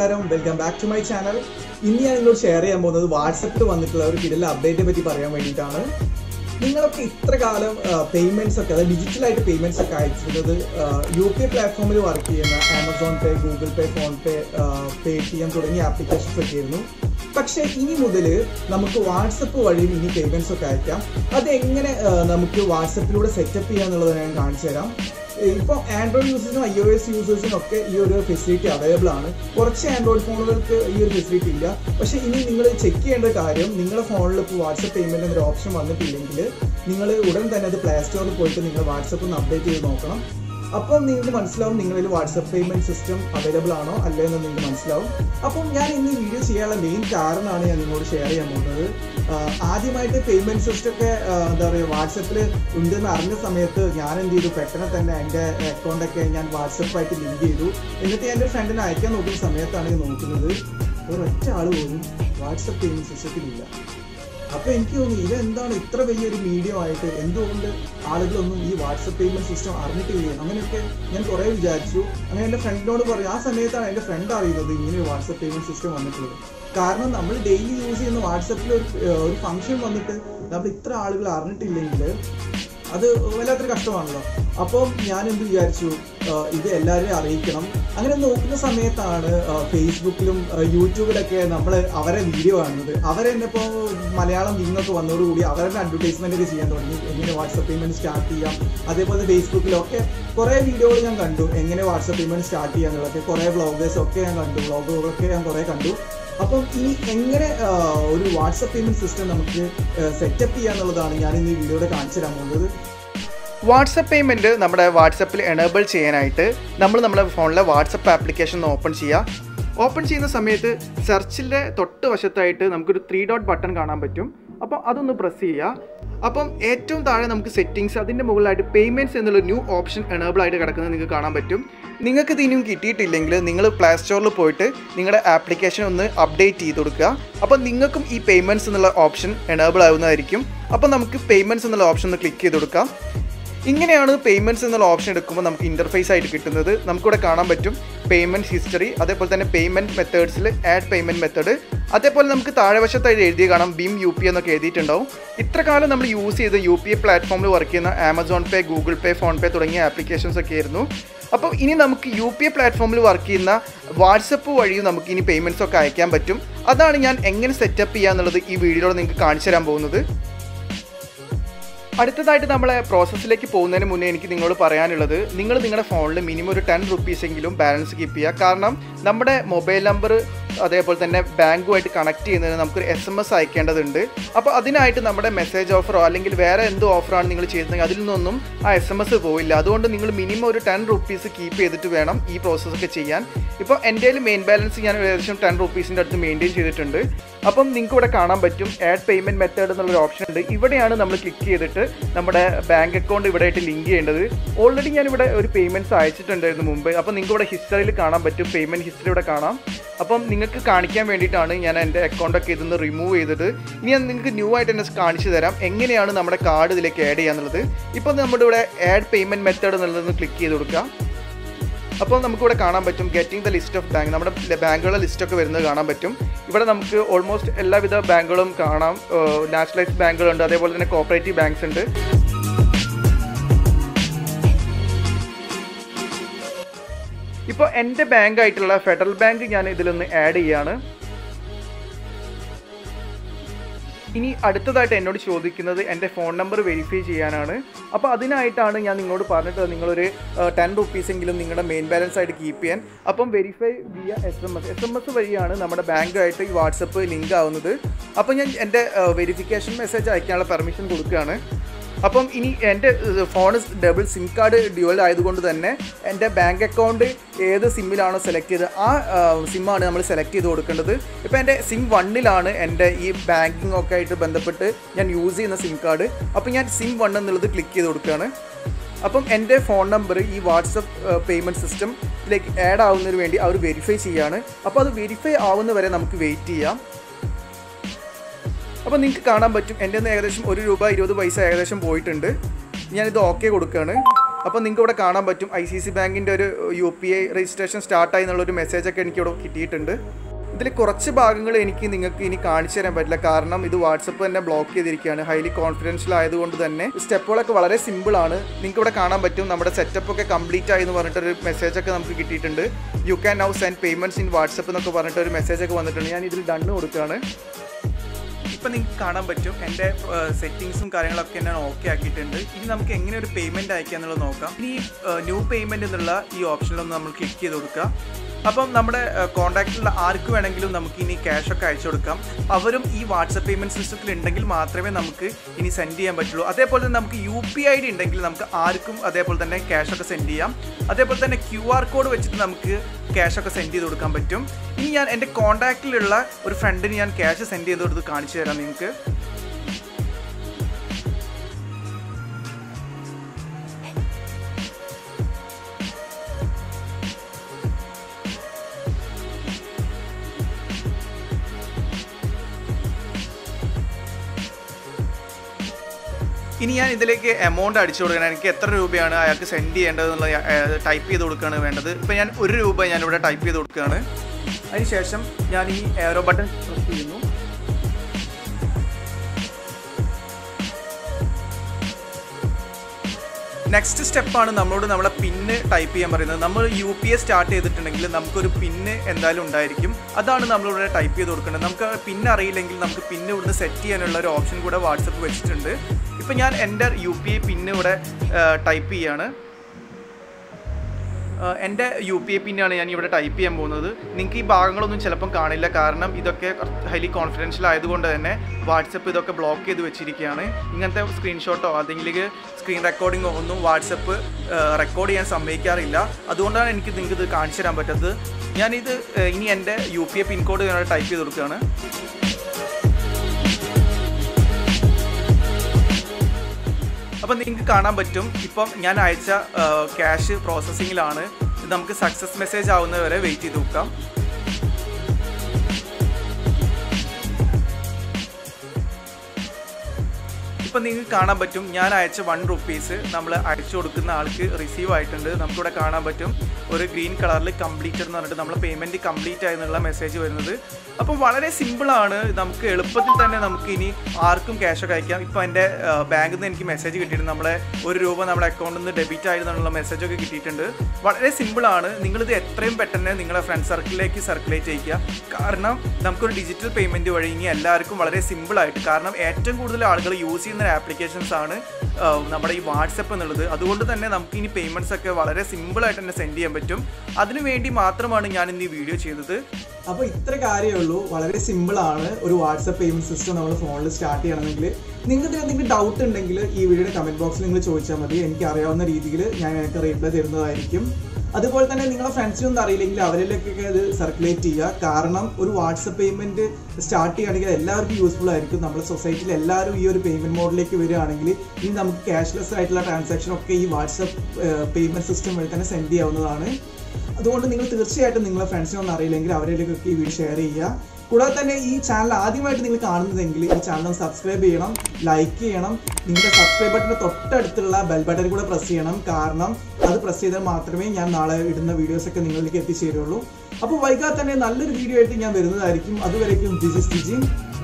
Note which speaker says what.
Speaker 1: നമസ്കാരം welcome back to my channel ഇന്ന് ഞാൻ നിങ്ങളോട് ഷെയർ ചെയ്യാൻ പോകുന്നത് വാട്സപ്പിൽ വന്നിട്ടുള്ള ഒരു കിടല അപ്ഡേറ്റിനെ പറ്റി പറയാൻ വേണ്ടിയിട്ടാണ് നിങ്ങളൊക്കെ ഇത്ര കാലം പേയ്മെന്റ്സ് ഒക്കെ അതായത് ഡിജിറ്റലായിട്ട് പേയ്മെന്റ്സ് ഒക്കെ അയച്ചിരുന്നത് യു പി ഐ പ്ലാറ്റ്ഫോമിൽ വർക്ക് ചെയ്യുന്ന Amazon Pay Google Pay PhonePe Paytm തുടങ്ങിയ ആപ്ലിക്കേഷൻസ് ഒക്കെ ആയിരുന്നു പക്ഷേ ഇനി മുതൽ നമുക്ക് വാട്സപ്പ് വഴിയും ഇനി പേയ്മെന്റ്സ് ഒക്കെ അയക്കാം അതെങ്ങനെ ആ, നമുക്ക് വാട്സപ്പിലൂടെ സെറ്റപ്പ് ചെയ്യാന്നുള്ളത് ഞാൻ കാണിച്ചു തരാം ഇപ്പോൾ ആൻഡ്രോയിഡ് യൂസേഴ്സിനും ഐ ഒ എസ് യൂസേഴ്സിനും ഒക്കെ ഈ ഒരു ഫെസിലിറ്റി അവൈലബിൾ ആണ് കുറച്ച് ആൻഡ്രോയിഡ് ഫോണുകൾക്ക് ഈ ഒരു ഫെസിലിറ്റി ഇല്ല പക്ഷേ ഇനി നിങ്ങൾ ചെക്ക് ചെയ്യേണ്ട കാര്യം നിങ്ങളുടെ ഫോണിൽ ഇപ്പോൾ വാട്സപ്പ് പേയ്മെന്റ് എന്നൊരു ഓപ്ഷൻ വന്നിട്ടില്ലെങ്കിൽ നിങ്ങൾ ഉടൻ തന്നെ അത് പ്ലേ സ്റ്റോറിൽ പോയിട്ട് നിങ്ങൾ വാട്സപ്പ് ഒന്ന് അപ്ഡേറ്റ് ചെയ്ത് നോക്കണം അപ്പം നിങ്ങൾക്ക് മനസ്സിലാവും നിങ്ങളിൽ വാട്സപ്പ് പേയ്മെന്റ് സിസ്റ്റം അവൈലബിൾ ആണോ അല്ലേ എന്ന് നിങ്ങൾക്ക് മനസ്സിലാവും അപ്പം ഞാൻ ഇന്ന് ഈ വീഡിയോ ചെയ്യാനുള്ള മെയിൻ കാരണമാണ് ഞാൻ നിങ്ങളോട് ഷെയർ ചെയ്യാൻ പോകുന്നത് ആഹ് ആദ്യമായിട്ട് പേയ്മെന്റ് സിസ്റ്റം ഒക്കെ ആഹ് എന്താ പറയുക വാട്സപ്പിൽ ഉണ്ടെന്ന് അറിഞ്ഞ സമയത്ത് ഞാൻ എന്ത് ചെയ്തു പെട്ടെന്ന് തന്നെ എൻ്റെ അക്കൗണ്ടൊക്കെ ഞാൻ വാട്സപ്പായിട്ട് ലിങ്ക് ചെയ്തു എന്നിട്ട് ഞാൻ എൻ്റെ ഫ്രണ്ടിനെ അയക്കാൻ നോക്കുന്ന സമയത്താണ് ഞാൻ നോക്കുന്നത് ഒരൊറ്റ ആൾ പോലും വാട്സപ്പ് പേയ്മെന്റ് സിസ്റ്റത്തിലില്ല അപ്പൊ എനിക്ക് തോന്നി ഇതെന്താണ് ഇത്ര വലിയൊരു മീഡിയം ആയിട്ട് എന്തുകൊണ്ട് ആളുകളൊന്നും ഈ വാട്സപ്പ് പേയ്മെന്റ് സിസ്റ്റം അറിഞ്ഞിട്ടില്ലേ അങ്ങനെയൊക്കെ ഞാൻ കുറെ വിചാരിച്ചു അങ്ങനെ എൻ്റെ ഫ്രണ്ടിനോട് പറഞ്ഞു ആ സമയത്താണ് എൻ്റെ ഫ്രണ്ട് അറിയുന്നത് ഇങ്ങനെ ഒരു വാട്സപ്പ് പേയ്മെന്റ് സിസ്റ്റം വന്നിട്ടുള്ളത് കാരണം നമ്മൾ ഡെയിലി യൂസ് ചെയ്യുന്ന വാട്സപ്പിൽ ഒരു ഏർ ഒരു ഫംഗ്ഷൻ വന്നിട്ട് നമ്മൾ ഇത്ര ആളുകൾ അറിഞ്ഞിട്ടില്ലെങ്കിൽ അത് വല്ലാത്തൊരു കഷ്ടമാണല്ലോ അപ്പോൾ ഞാൻ എന്ത് വിചാരിച്ചു ആഹ് ഇത് എല്ലാവരെയും അറിയിക്കണം അങ്ങനെ നോക്കുന്ന സമയത്താണ് ആഹ് ഫേസ്ബുക്കിലും ആഹ് യൂട്യൂബിലൊക്കെ നമ്മൾ അവരെ വീഡിയോ കാണുന്നത് അവരെന്നെ ഇപ്പോൾ മലയാളം വിങ്ങൊക്കെ വന്നതോടുകൂടി അവരുടെ അഡ്വർടൈസ്മെന്റ് ഒക്കെ ചെയ്യാൻ തുടങ്ങി എങ്ങനെ വാട്സപ്പ് പേയ്മെന്റ് സ്റ്റാർട്ട് ചെയ്യാം അതേപോലെ ഫേസ്ബുക്കിലൊക്കെ കുറേ വീഡിയോകൾ ഞാൻ കണ്ടു എങ്ങനെ വാട്സപ്പ് പേയ്മെന്റ് സ്റ്റാർട്ട് ചെയ്യാന്നുള്ളതൊക്കെ കുറേ വ്ളോഗേഴ്സ് ഒക്കെ ഞാൻ കണ്ടു വ്ളോഗുകളൊക്കെ ഞാൻ കുറേ കണ്ടു അപ്പം ഇനി എങ്ങനെ ആഹ് ഒരു വാട്സപ്പ് പേയ്മെന്റ് സിസ്റ്റം നമുക്ക് സെറ്റപ്പ് ചെയ്യാന്നുള്ളതാണ് ഞാൻ ഇന്ന് ഈ വീഡിയോയുടെ കാണിച്ചു തരാൻ പോകുന്നത്
Speaker 2: വാട്സപ്പ് പേയ്മെൻറ്റ് നമ്മുടെ വാട്സപ്പിൽ എനേബിൾ ചെയ്യാനായിട്ട് നമ്മൾ നമ്മുടെ ഫോണിലെ വാട്സപ്പ് ആപ്ലിക്കേഷൻ ഒന്ന് ഓപ്പൺ ചെയ്യുക ഓപ്പൺ ചെയ്യുന്ന സമയത്ത് സെർച്ചിൻ്റെ തൊട്ട് വശത്തായിട്ട് നമുക്കൊരു ത്രീ ഡോട്ട് ബട്ടൺ കാണാൻ പറ്റും അപ്പോൾ അതൊന്ന് പ്രസ് ചെയ്യുക അപ്പം ഏറ്റവും താഴെ നമുക്ക് സെറ്റിങ്സ് അതിൻ്റെ മുകളിലായിട്ട് പേയ്മെൻറ്റ്സ് എന്നുള്ള ന്യൂ ഓപ്ഷൻ എനേബിൾ ആയിട്ട് കിടക്കുന്നത് നിങ്ങൾക്ക് കാണാൻ പറ്റും നിങ്ങൾക്ക് ഇത് ഇനിയും കിട്ടിയിട്ടില്ലെങ്കിൽ നിങ്ങൾ പ്ലേ സ്റ്റോറിൽ പോയിട്ട് നിങ്ങളുടെ ആപ്ലിക്കേഷൻ ഒന്ന് അപ്ഡേറ്റ് ചെയ്ത് കൊടുക്കുക അപ്പോൾ നിങ്ങൾക്കും ഈ പേയ്മെൻറ്റ്സ് എന്നുള്ള ഓപ്ഷൻ എനേബിൾ ആവുന്നതായിരിക്കും അപ്പോൾ നമുക്ക് പേയ്മെൻറ്റ്സ് എന്നുള്ള ഓപ്ഷൻ ഒന്ന് ക്ലിക്ക് ചെയ്ത് കൊടുക്കാം ഇങ്ങനെയാണ് പേയ്മെൻറ്റ്സ് എന്നുള്ള ഓപ്ഷൻ എടുക്കുമ്പോൾ നമുക്ക് ഇൻ്റർഫേസ് ആയിട്ട് കിട്ടുന്നത് നമുക്കിവിടെ കാണാൻ പറ്റും പേയ്മെൻറ്റ് ഹിസ്റ്ററി അതേപോലെ തന്നെ പേയ്മെൻറ്റ് മെത്തേഡ്സിൽ ആഡ് പേയ്മെൻറ്റ് മെത്തേഡ് അതേപോലെ നമുക്ക് താഴെ വശത്തായിട്ട് എഴുതി കാണാം ബീം യു പി എന്നൊക്കെ എഴുതിയിട്ടുണ്ടാവും ഇത്ര കാലം നമ്മൾ യൂസ് ചെയ്ത് യു പി ഐ പ്ലാറ്റ്ഫോമിൽ വർക്ക് ചെയ്യുന്ന Amazon Pay Google Pay PhonePe തുടങ്ങിയ ആപ്ലിക്കേഷൻസ് ഒക്കെ ആയിരുന്നു അപ്പോൾ ഇനി നമുക്ക് യു പി ഐ പ്ലാറ്റ്ഫോമിൽ വർക്ക് ചെയ്യുന്ന വാട്സപ്പ് വഴിയും നമുക്ക് ഇനി പേയ്മെൻറ്റ്സ് ഒക്കെ അയക്കാൻ പറ്റും അതാണ് ഞാൻ എങ്ങനെ സെറ്റപ്പ് ചെയ്യുക എന്നുള്ളത് ഈ വീഡിയോയിൽ നിങ്ങൾക്ക് കാണിച്ചു തരാൻ പോകുന്നത് അടുത്തതായിട്ട് നമ്മളെ പ്രോസസ്സിലേക്ക് പോകുന്നതിന് മുന്നേ എനിക്ക് നിങ്ങളോട് പറയാനുള്ളത് നിങ്ങൾ നിങ്ങളുടെ ഫോണിൽ മിനിമം ഒരു ടെൻ റുപ്പീസ് എങ്കിലും ബാലൻസ് കീപ്പ് ചെയ്യുക കാരണം നമ്മുടെ മൊബൈൽ നമ്പർ അതേപോലെ തന്നെ ബാങ്കുമായിട്ട് കണക്ട് ചെയ്യുന്നതിന് നമുക്കൊരു എസ് എം എസ് അയക്കേണ്ടതുണ്ട് അപ്പോൾ അതിനായിട്ട് നമ്മുടെ മെസ്സേജ് ഓഫറോ അല്ലെങ്കിൽ വേറെ എന്ത് ഓഫറാണ് നിങ്ങൾ ചെയ്യുന്നതെങ്കിൽ അതിൽ നിന്നൊന്നും ആ എസ് എം എസ് പോയില്ല അതുകൊണ്ട് നിങ്ങൾ മിനിമം ഒരു ടെൻ റുപ്പീസ് കീപ്പ് ചെയ്തിട്ട് വേണം ഈ പ്രോസസ്സൊക്കെ ചെയ്യാൻ ഇപ്പോൾ എൻ്റെ മെയിൻ ബാലൻസ് ഞാൻ ഏകദേശം ടെൻ റുപ്പീസിൻ്റെ അടുത്ത് മെയിൻറ്റെയിൻ ചെയ്തിട്ടുണ്ട് അപ്പം നിങ്ങൾക്ക് ഇവിടെ കാണാൻ പറ്റും ആഡ് പേയ്മെൻറ്റ് മെത്തേഡ് എന്നുള്ളൊരു ഓപ്ഷൻ ഉണ്ട് ഇവിടെയാണ് നമ്മൾ ക്ലിക്ക് ചെയ്തിട്ട് നമ്മുടെ ബാങ്ക് അക്കൗണ്ട് ഇവിടെ ആയിട്ട് ലിങ്ക് ചെയ്യേണ്ടത് ഓൾറെഡി ഞാൻ ഇവിടെ ഒരു പേയ്മെൻറ്റ്സ് അയച്ചിട്ടുണ്ടായിരുന്നു മുമ്പ് അപ്പം നിങ്ങൾക്ക് ഇവിടെ ഹിസ്റ്ററിയിൽ കാണാൻ പറ്റും പേയ്മെൻറ്റ് ഹിസ്റ്ററി ഇവിടെ കാണാം അപ്പം നിങ്ങൾക്ക് കാണിക്കാൻ വേണ്ടിയിട്ടാണ് ഞാൻ എൻ്റെ അക്കൗണ്ടൊക്കെ ഇതൊന്ന് റിമൂവ് ചെയ്തിട്ട് ഇനി ഞാൻ നിങ്ങൾക്ക് ന്യൂ ആയിട്ട് തന്നെ കാണിച്ചു തരാം എങ്ങനെയാണ് നമ്മുടെ കാർഡ് ഇതിലേക്ക് ആഡ് ചെയ്യാന്നുള്ളത് ഇപ്പോൾ നമ്മുടെ ഇവിടെ ആഡ് പേയ്മെൻറ്റ് മെത്തേഡ് എന്നുള്ളതൊന്ന് ക്ലിക്ക് ചെയ്ത് കൊടുക്കുക അപ്പോൾ നമുക്കിവിടെ കാണാൻ പറ്റും getting the list of bank നമ്മുടെ ബാങ്കുകളുടെ ലിസ്റ്റൊക്കെ വരുന്നത് കാണാൻ പറ്റും ഇവിടെ നമുക്ക് ഓൾമോസ്റ്റ് എല്ലാവിധ ബാങ്കുകളും കാണാം നാഷണലൈസ്ഡ് ബാങ്കുകളുണ്ട് അതേപോലെ തന്നെ കോപ്പറേറ്റീവ് ബാങ്ക്സ് ഉണ്ട് ഇപ്പോൾ എൻ്റെ ബാങ്ക് ആയിട്ടുള്ള ഫെഡറൽ ബാങ്ക് ഞാൻ ഇതിലൊന്ന് ആഡ് ചെയ്യാണ് ഇനി അടുത്തതായിട്ട് എന്നോട് ചോദിക്കുന്നത് എൻ്റെ ഫോൺ നമ്പർ വെരിഫൈ ചെയ്യാനാണ് അപ്പോൾ അതിനായിട്ടാണ് ഞാൻ നിങ്ങളോട് പറഞ്ഞിട്ടുള്ളത് നിങ്ങളൊരു ടെൻ റുപ്പീസ് എങ്കിലും നിങ്ങളുടെ മെയിൻ ബാലൻസ് ആയിട്ട് കീപ്പ് ചെയ്യാൻ അപ്പം verify via S M S S M S വഴിയാണ് നമ്മുടെ ബാങ്കായിട്ട് ഈ വാട്സപ്പ് ലിങ്ക് ആവുന്നത് അപ്പോൾ ഞാൻ എൻ്റെ വെരിഫിക്കേഷൻ മെസ്സേജ് അയക്കാനുള്ള പെർമിഷൻ കൊടുക്കുകയാണ് അപ്പം ഇനി എൻ്റെ phone double SIM card dual ആയതുകൊണ്ട് തന്നെ എൻ്റെ ബാങ്ക് അക്കൗണ്ട് ഏത് സിമ്മിലാണോ സെലക്ട് ചെയ്ത് ആ സിമ്മാണ് നമ്മൾ സെലക്ട് ചെയ്ത് കൊടുക്കേണ്ടത് ഇപ്പോൾ എൻ്റെ സിം വണ്ണിലാണ് എൻ്റെ ഈ ബാങ്കിങ് ഒക്കെ ആയിട്ട് ബന്ധപ്പെട്ട് ഞാൻ യൂസ് ചെയ്യുന്ന സിം കാർഡ് അപ്പോൾ ഞാൻ സിം വൺ എന്നുള്ളത് ക്ലിക്ക് ചെയ്ത് കൊടുക്കുകയാണ് അപ്പം എൻ്റെ ഫോൺ നമ്പർ ഈ വാട്സപ്പ് പേയ്മെൻറ്റ് സിസ്റ്റത്തിലേക്ക് ആഡ് ആവുന്നതിന് വേണ്ടി അവർ വെരിഫൈ ചെയ്യാണ് അപ്പോൾ അത് വെരിഫൈ ആവുന്നവരെ നമുക്ക് വെയിറ്റ് ചെയ്യാം അപ്പോൾ നിങ്ങൾക്ക് കാണാൻ പറ്റും എൻ്റെ നിന്ന് ഏകദേശം ഒരു രൂപ ഇരുപത് പൈസ ഏകദേശം പോയിട്ടുണ്ട് ഞാനിത് ഓക്കെ കൊടുക്കുകയാണ് അപ്പോൾ നിങ്ങൾക്ക് ഇവിടെ കാണാൻ പറ്റും ഐ സി സി ബാങ്കിൻ്റെ ഒരു യു പി ഐ രജിസ്ട്രേഷൻ സ്റ്റാർട്ടായി എന്നുള്ളൊരു മെസ്സേജൊക്കെ എനിക്ക് ഇവിടെ കിട്ടിയിട്ടുണ്ട് ഇതിൽ കുറച്ച് ഭാഗങ്ങൾ എനിക്ക് നിങ്ങൾക്ക് ഇനി കാണിച്ചു തരാൻ പറ്റില്ല കാരണം ഇത് വാട്സപ്പ് തന്നെ ബ്ലോക്ക് ചെയ്തിരിക്കുകയാണ് ഹൈലി കോൺഫിഡൻഷ്യൽ ആയതുകൊണ്ട് തന്നെ സ്റ്റെപ്പുകളൊക്കെ വളരെ സിമ്പിളാണ് നിങ്ങൾക്ക് ഇവിടെ കാണാൻ പറ്റും നമ്മുടെ സെറ്റപ്പ് ഒക്കെ കംപ്ലീറ്റ് ആയി എന്ന് പറഞ്ഞിട്ടൊരു മെസ്സേജൊക്കെ നമുക്ക് കിട്ടിയിട്ടുണ്ട് you can now send payments in WhatsApp എന്നൊക്കെ പറഞ്ഞിട്ട് ഒരു മെസ്സേജൊക്കെ വന്നിട്ടുണ്ട് ഞാൻ ഇതിൽ ഡണ്ണ് കൊടുക്കുകയാണ് ഇപ്പം നിങ്ങൾക്ക് കാണാൻ പറ്റും എൻ്റെ സെറ്റിങ്സും കാര്യങ്ങളൊക്കെ ഞാൻ ഓക്കെ ആക്കിയിട്ടുണ്ട് ഇനി നമുക്ക് എങ്ങനെ ഒരു പേയ്മെൻറ്റ് അയക്കുക എന്നുള്ളത് നോക്കാം ഇനി ന്യൂ പേയ്മെൻറ്റ് എന്നുള്ള ഈ ഓപ്ഷനിലൊന്ന് നമ്മൾ ക്ലിക്ക് ചെയ്ത് കൊടുക്കുക അപ്പം നമ്മുടെ കോൺടാക്റ്റിലുള്ള ആർക്ക് വേണമെങ്കിലും നമുക്ക് ഇനി ക്യാഷ് ഒക്കെ അയച്ചു കൊടുക്കാം അവരും ഈ വാട്സപ്പ് പേയ്മെൻറ്റ് സിസ്റ്റത്തിൽ ഉണ്ടെങ്കിൽ മാത്രമേ നമുക്ക് ഇനി സെൻഡ് ചെയ്യാൻ പറ്റുള്ളൂ അതേപോലെ തന്നെ നമുക്ക് യു പി ഐ ഡി ഉണ്ടെങ്കിൽ നമുക്ക് ആർക്കും അതേപോലെ തന്നെ ക്യാഷ് ഒക്കെ സെൻഡ് ചെയ്യാം അതേപോലെ തന്നെ ക്യു ആർ കോഡ് വെച്ചിട്ട് നമുക്ക് ക്യാഷ് ഒക്കെ സെൻഡ് ചെയ്ത് കൊടുക്കാൻ പറ്റും ഇനി ഞാൻ എൻ്റെ കോൺടാക്റ്റിലുള്ള ഒരു ഫ്രണ്ടിന് ഞാൻ ക്യാഷ് സെൻഡ് ചെയ്ത് കൊടുത്ത് കാണിച്ചു തരാം നിങ്ങൾക്ക് ഇനി ഞാൻ ഇതിലേക്ക് എമൗണ്ട് അടിച്ചു കൊടുക്കണം എനിക്ക് എത്ര രൂപയാണ് അയാൾക്ക് സെൻഡ് ചെയ്യേണ്ടത് എന്നുള്ള ടൈപ്പ് ചെയ്ത് കൊടുക്കുകയാണ് വേണ്ടത് ഇപ്പം ഞാൻ ഒരു രൂപ ഞാനിവിടെ ടൈപ്പ് ചെയ്ത് കൊടുക്കുകയാണ് അതിനുശേഷം ഞാൻ ഈ എയറോ ബട്ടൺ പ്രസ് ചെയ്യുന്നു നെക്സ്റ്റ് സ്റ്റെപ്പാണ് നമ്മളോട് നമ്മളെ പിന്ന് ടൈപ്പ് ചെയ്യാൻ പറയുന്നത് നമ്മൾ യു പി എ സ്റ്റാർട്ട് ചെയ്തിട്ടുണ്ടെങ്കിൽ നമുക്കൊരു പിന്ന് എന്തായാലും ഉണ്ടായിരിക്കും അതാണ് നമ്മളിവിടെ ടൈപ്പ് ചെയ്ത് കൊടുക്കേണ്ടത് നമുക്ക് പിന്ന് അറിയില്ലെങ്കിൽ നമുക്ക് പിന്ന് ഇവിടുന്ന് സെറ്റ് ചെയ്യാനുള്ള ഒരു ഓപ്ഷൻ കൂടെ വാട്സപ്പ് വെച്ചിട്ടുണ്ട് ഇപ്പം ഞാൻ എൻ്റെ യു പി ഐ പിന്ന് ഇവിടെ ടൈപ്പ് ചെയ്യാണ് എൻ്റെ യു പി ഐ പിന്നാണ് ഞാൻ ഇവിടെ ടൈപ്പ് ചെയ്യാൻ പോകുന്നത് നിങ്ങൾക്ക് ഈ ഭാഗങ്ങളൊന്നും ചിലപ്പം കാണില്ല കാരണം ഇതൊക്കെ ഹൈലി കോൺഫിഡൻഷ്യൽ ആയതുകൊണ്ട് തന്നെ വാട്സപ്പ് ഇതൊക്കെ ബ്ലോക്ക് ചെയ്ത് വെച്ചിരിക്കുകയാണ് ഇങ്ങനത്തെ സ്ക്രീൻഷോട്ടോ അല്ലെങ്കിൽ സ്ക്രീൻ റെക്കോർഡിങ്ങോ ഒന്നും വാട്സപ്പ് റെക്കോർഡ് ചെയ്യാൻ സമ്മതിക്കാറില്ല അതുകൊണ്ടാണ് എനിക്ക് നിങ്ങൾക്ക് ഇത് കാണിച്ചു തരാൻ പറ്റത്തത് ഞാനിത് ഇനി എൻ്റെ യു പി ഐ പിൻകോഡ് ഞാൻ ടൈപ്പ് ചെയ്ത് കൊടുക്കുകയാണ് അപ്പം നിങ്ങൾക്ക് കാണാൻ പറ്റും ഇപ്പം ഞാൻ അയച്ച ക്യാഷ് പ്രോസസ്സിങ്ങിലാണ് ഇത് നമുക്ക് സക്സസ് മെസ്സേജ് ആവുന്നവരെ വെയിറ്റ് ചെയ്ത് നോക്കാം ഇപ്പം നിങ്ങൾക്ക് കാണാൻ പറ്റും ഞാൻ അയച്ച വൺ റുപ്പീസ് നമ്മൾ അയച്ചു കൊടുക്കുന്ന ആൾക്ക് റിസീവ് ആയിട്ടുണ്ട് നമുക്കിവിടെ കാണാൻ പറ്റും ഒരു ഗ്രീൻ കളറിൽ കംപ്ലീറ്റഡ് എന്ന് പറഞ്ഞിട്ട് നമ്മൾ പേയ്മെൻറ്റ് കംപ്ലീറ്റ് ആയെന്നുള്ള മെസ്സേജ് വരുന്നത് അപ്പം വളരെ സിമ്പിളാണ് നമുക്ക് എളുപ്പത്തിൽ തന്നെ നമുക്ക് ഇനി ആർക്കും ക്യാഷ് ഒക്കെ അയക്കാം ഇപ്പോൾ എൻ്റെ ബാങ്കിൽ നിന്ന് എനിക്ക് മെസ്സേജ് കിട്ടിയിട്ടുണ്ട് നമ്മളെ ഒരു രൂപ നമ്മുടെ അക്കൗണ്ടിൽ നിന്ന് ഡെബിറ്റ് ആയിരുന്നുള്ള മെസ്സേജൊക്കെ കിട്ടിയിട്ടുണ്ട് വളരെ സിമ്പിളാണ് നിങ്ങളിത് എത്രയും പെട്ടെന്ന് നിങ്ങളെ ഫ്രണ്ട് സർക്കിളിലേക്ക് സർക്കുലേറ്റ് ചെയ്യിക്കുക കാരണം നമുക്കൊരു ഡിജിറ്റൽ പേയ്മെൻറ്റ് വഴി ഇനി എല്ലാവർക്കും വളരെ സിമ്പിളായിട്ട് കാരണം ഏറ്റവും കൂടുതൽ ആളുകൾ യൂസ് ചെയ്യുന്ന ഒരു ആപ്ലിക്കേഷൻസ് ആണ് നമ്മുടെ ഈ വാട്സപ്പ് എന്നുള്ളത് അതുകൊണ്ട് തന്നെ നമുക്ക് ഇനി പേയ്മെൻറ്റ്സ് ഒക്കെ വളരെ സിമ്പിളായിട്ട് തന്നെ സെൻഡ് ചെയ്യാൻ പറ്റും അതിനു വേണ്ടി മാത്രമാണ് ഞാൻ ഇന്ന് ഈ വീഡിയോ ചെയ്തത്
Speaker 1: അപ്പോൾ ഇത്ര കാര്യമേ ഉള്ളൂ വളരെ സിമ്പിൾ ആണ് ഒരു വാട്സപ്പ് പേയ്മെന്റ് സിസ്റ്റം നമ്മൾ ഫോണിൽ സ്റ്റാർട്ട് ചെയ്യണമെങ്കിൽ നിങ്ങൾക്ക് ഇതിൽ എന്തെങ്കിലും ഡൗട്ട് ഉണ്ടെങ്കിൽ ഈ വീഡിയോയുടെ കമന്റ് ബോക്സിൽ നിങ്ങൾ ചോദിച്ചാൽ മതി എനിക്ക് അറിയാവുന്ന രീതിയിൽ ഞാൻ എനിക്ക് റീപ്ലൈ തരുന്നതായിരിക്കും അതുപോലെ തന്നെ നിങ്ങളെ ഫ്രണ്ട്സിനൊന്നും അറിയില്ലെങ്കിൽ അവരിലേക്കൊക്കെ അത് സർക്കുലേറ്റ് ചെയ്യുക കാരണം ഒരു വാട്സപ്പ് പേയ്മെന്റ് സ്റ്റാർട്ട് ചെയ്യുകയാണെങ്കിൽ എല്ലാവർക്കും യൂസ്ഫുൾ ആയിരിക്കും നമ്മുടെ സൊസൈറ്റിയിൽ എല്ലാവരും ഈ ഒരു പേയ്മെന്റ് മോഡിലേക്ക് വരികയാണെങ്കിൽ ഇനി നമുക്ക് ക്യാഷ്ലെസ് ആയിട്ടുള്ള ട്രാൻസാക്ഷൻ ഒക്കെ ഈ വാട്സപ്പ് പേയ്മെന്റ് സിസ്റ്റം വഴി തന്നെ സെൻഡ് ചെയ്യാവുന്നതാണ് അതുകൊണ്ട് നിങ്ങൾ തീർച്ചയായിട്ടും നിങ്ങളെ ഫ്രണ്ട്സിനെ ഒന്നും അറിയില്ലെങ്കിൽ അവരിലേക്കൊക്കെ ഈ വീഡിയോ ഷെയർ ചെയ്യുക കൂടാതെ തന്നെ ഈ ചാനൽ ആദ്യമായിട്ട് നിങ്ങൾ കാണുന്നതെങ്കിൽ ഈ ചാനൽ സബ്സ്ക്രൈബ് ചെയ്യണം ലൈക്ക് ചെയ്യണം നിങ്ങളുടെ സബ്സ്ക്രൈബ് ബട്ടൻ്റെ തൊട്ടടുത്തുള്ള ബെൽ ബട്ടൺ കൂടെ പ്രസ് ചെയ്യണം കാരണം അത് പ്രസ് ചെയ്താൽ മാത്രമേ ഞാൻ നാളെ ഇടുന്ന വീഡിയോസ് ഒക്കെ നിങ്ങളിലേക്ക് എത്തിച്ചേരുള്ളൂ അപ്പോൾ വൈകാതെ തന്നെ നല്ലൊരു വീഡിയോ ആയിട്ട് ഞാൻ വരുന്നതായിരിക്കും അതുവരേക്കും ദിസ് ഇസ് ജിജിൻ